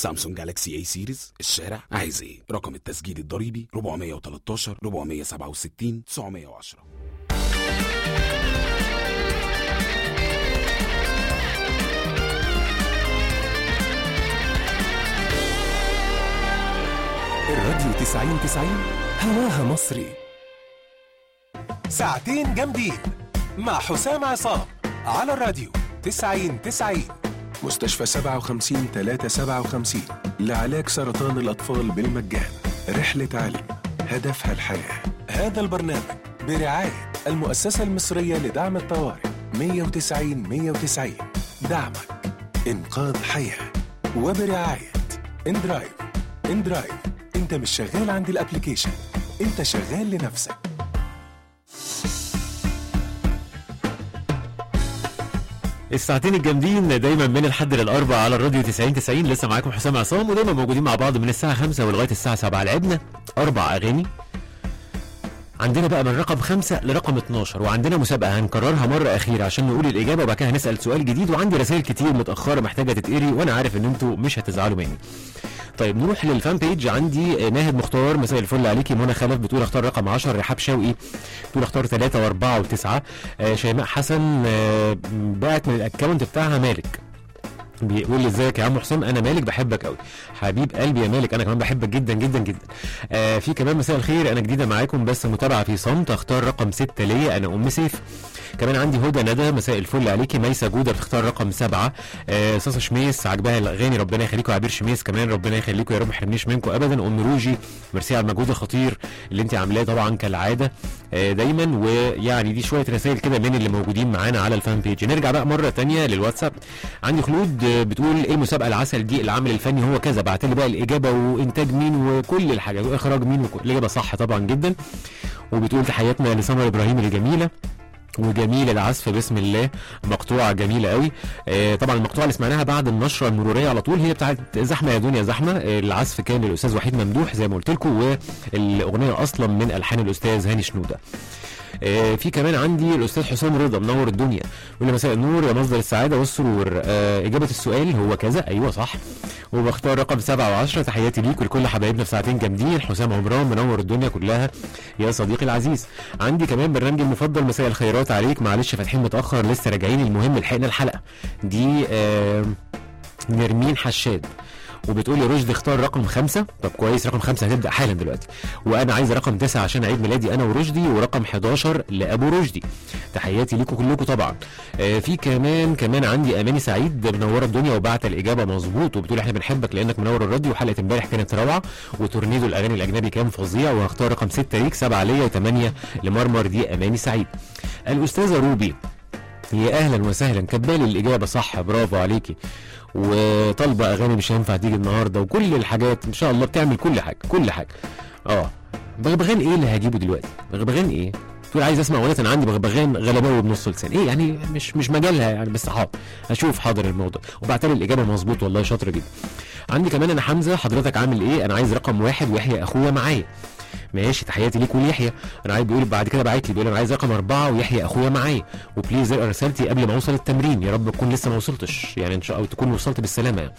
سامسونج جالاكسي اي سيريز الشارع عايز ايه رقم التسجيل الضريبي 413 467 910 الراديو 90 90 هواها مصري ساعتين جامدين مع حسام عصام على الراديو 90 90 مستشفى 57 357 لعلاج سرطان الأطفال بالمجان رحلة علم هدفها الحياة هذا البرنامج برعاية المؤسسة المصرية لدعم الطوارئ 190 190 دعمك إنقاذ حياة وبرعاية اندرايف اندرايف انت مش شغال عند الابليكيشن انت شغال لنفسك الساعتين الجامدين دايما من الحد للاربع على الراديو 90 90 لسه معاكم حسام عصام ودايما موجودين مع بعض من الساعه 5 ولغايه الساعه 7 لعبنا اربع اغاني عندنا بقى من رقم خمسة لرقم 12 وعندنا مسابقة هنكررها مرة أخيرة عشان نقول الإجابة وبعد كده هنسأل سؤال جديد وعندي رسائل كتير متأخرة محتاجة تتقري وأنا عارف إن أنتوا مش هتزعلوا مني. طيب نروح للفان بيج عندي ناهد مختار مساء الفل عليكي منى خلف بتقول اختار رقم 10 رحاب شوقي بتقول اختار 3 و4 و9 آه شيماء حسن آه بعت من الاكونت بتاعها مالك بيقول لي ازيك يا عم حسام انا مالك بحبك قوي حبيب قلبي يا مالك انا كمان بحبك جدا جدا جدا آه في كمان مساء الخير انا جديده معاكم بس متابعه في صمت اختار رقم 6 ليا انا ام سيف كمان عندي هدى ندى مساء الفل عليكي ميسه جوده بتختار رقم سبعة آه صاصه شميس عجبها الاغاني ربنا يخليكم عبير شميس كمان ربنا يخليكم يا رب ما يحرمنيش منكم ابدا ام روجي ميرسي على المجهود الخطير اللي انت عاملاه طبعا كالعاده آه دايما ويعني دي شويه رسائل كده من اللي موجودين معانا على الفان بيج نرجع بقى مره تانية للواتساب عندي خلود آه بتقول ايه المسابقه العسل دي العامل الفني هو كذا بعت لي بقى الاجابه وانتاج مين وكل الحاجات واخراج مين وكل الاجابه صح طبعا جدا وبتقول تحياتنا لسمر ابراهيم الجميله وجميل العزف بسم الله مقطوعه جميله قوي آه طبعا المقطوعه اللي سمعناها بعد النشره المروريه على طول هي بتاعت زحمه يا دنيا زحمه آه العزف كان للاستاذ وحيد ممدوح زي ما قلت لكم والاغنيه اصلا من الحان الاستاذ هاني شنوده آه في كمان عندي الاستاذ حسام رضا منور الدنيا يقول لي مساء النور يا مصدر السعاده والسرور آه اجابه السؤال هو كذا ايوه صح وبختار رقم سبعة و10 تحياتي ليك ولكل حبايبنا في ساعتين جامدين حسام عمران منور الدنيا كلها يا صديقي العزيز عندي كمان برنامجي المفضل مساء الخيرات عليك معلش فاتحين متاخر لسه راجعين المهم لحقنا الحلقه دي آه نرمين حشاد وبتقول لي رشدي اختار رقم خمسة طب كويس رقم خمسة هتبدأ حالا دلوقتي وأنا عايز رقم تسعة عشان عيد ميلادي أنا ورشدي ورقم 11 لأبو رشدي تحياتي ليكم كلكم طبعا آه في كمان كمان عندي أماني سعيد منورة الدنيا وبعت الإجابة مظبوط وبتقول احنا بنحبك لأنك منور الراديو وحلقة امبارح كانت روعة وتورنيدو الأغاني الأجنبي كان فظيع وهختار رقم ستة ليك سبعة ليا وثمانية لمرمر دي أماني سعيد الأستاذة روبي يا اهلا وسهلا كبالي الاجابه صح برافو عليكي وطالبه اغاني مش هينفع تيجي النهارده وكل الحاجات ان شاء الله بتعمل كل حاجه كل حاجه اه بغبغان ايه اللي هجيبه دلوقتي بغبغان ايه تقول عايز اسمع اغنيه انا عندي بغبغان غلباوي بنص لسان ايه يعني مش مش مجالها يعني بس حاضر هشوف حاضر الموضوع وبعت لي الاجابه مظبوط والله شاطره جدا عندي كمان انا حمزه حضرتك عامل ايه انا عايز رقم واحد ويحيى اخويا معايا ماشي تحياتي ليك وليحيى انا عايز بيقول بعد كده بعت لي بيقول انا عايز رقم اربعه ويحيى اخويا معايا وبليز اقرا رسالتي قبل ما اوصل التمرين يا رب تكون لسه ما وصلتش يعني ان شاء الله تكون وصلت بالسلامه يعني.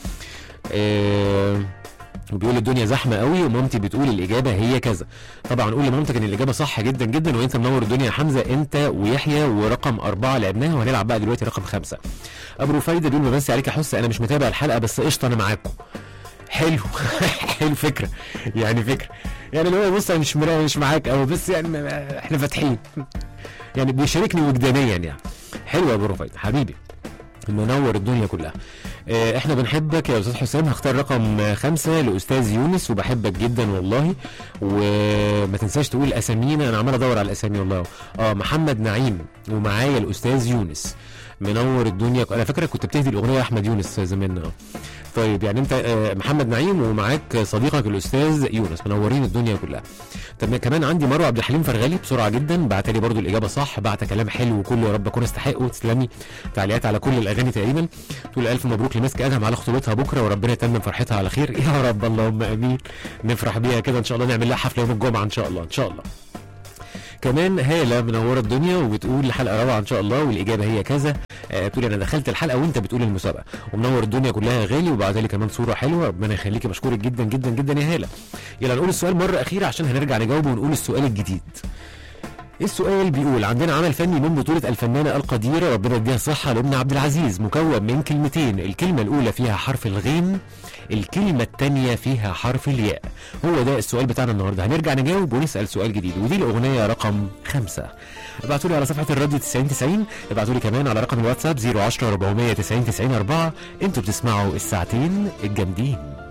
آه وبيقول الدنيا زحمه قوي ومامتي بتقول الاجابه هي كذا طبعا قول لمامتك ان الاجابه صح جدا جدا وانت منور الدنيا يا حمزه انت ويحيى ورقم اربعه لعبناها وهنلعب بقى دلوقتي رقم خمسه ابو رفايده بيقول بس عليك يا حس انا مش متابع الحلقه بس قشطه انا معاكم حلو حلو فكره يعني فكره يعني اللي هو بص انا مش مش معاك قوي بس يعني احنا فاتحين يعني بيشاركني وجدانيا يعني حلو يا ابو رفايد حبيبي منور الدنيا كلها اه احنا بنحبك يا استاذ حسام هختار رقم خمسة لاستاذ يونس وبحبك جدا والله وما تنساش تقول اسامينا انا عمال ادور على الاسامي والله اه محمد نعيم ومعايا الاستاذ يونس منور الدنيا انا فاكرك كنت بتهدي الاغنيه احمد يونس زمان اه طيب يعني انت محمد نعيم ومعاك صديقك الاستاذ يونس منورين الدنيا كلها طب كمان عندي مروه عبد الحليم فرغلي بسرعه جدا بعت لي برضو الاجابه صح بعت كلام حلو وكله يا رب اكون استحقه تسلمي تعليقات على كل الاغاني تقريبا تقول الف مبروك لمسك ادهم على خطوبتها بكره وربنا يتمم فرحتها على خير يا رب اللهم امين نفرح بيها كده ان شاء الله نعمل لها حفله يوم الجمعه ان شاء الله ان شاء الله كمان هاله منوره الدنيا وبتقول الحلقه روعه ان شاء الله والاجابه هي كذا آه بتقولي انا دخلت الحلقه وانت بتقول المسابقه ومنور الدنيا كلها يا غالي وبعد لي كمان صوره حلوه ربنا يخليكي بشكرك جدا جدا جدا يا هاله يلا نقول السؤال مره اخيره عشان هنرجع نجاوب ونقول السؤال الجديد السؤال بيقول عندنا عمل فني من بطولة الفنانة القديرة ربنا يديها الصحة لأمنا عبد العزيز مكون من كلمتين الكلمة الأولى فيها حرف الغين الكلمة الثانية فيها حرف الياء هو ده السؤال بتاعنا النهاردة هنرجع نجاوب ونسأل سؤال جديد ودي الأغنية رقم خمسة ابعتوا لي على صفحة الراديو 9090 ابعتوا لي كمان على رقم الواتساب 010 490 90 4 انتوا بتسمعوا الساعتين الجامدين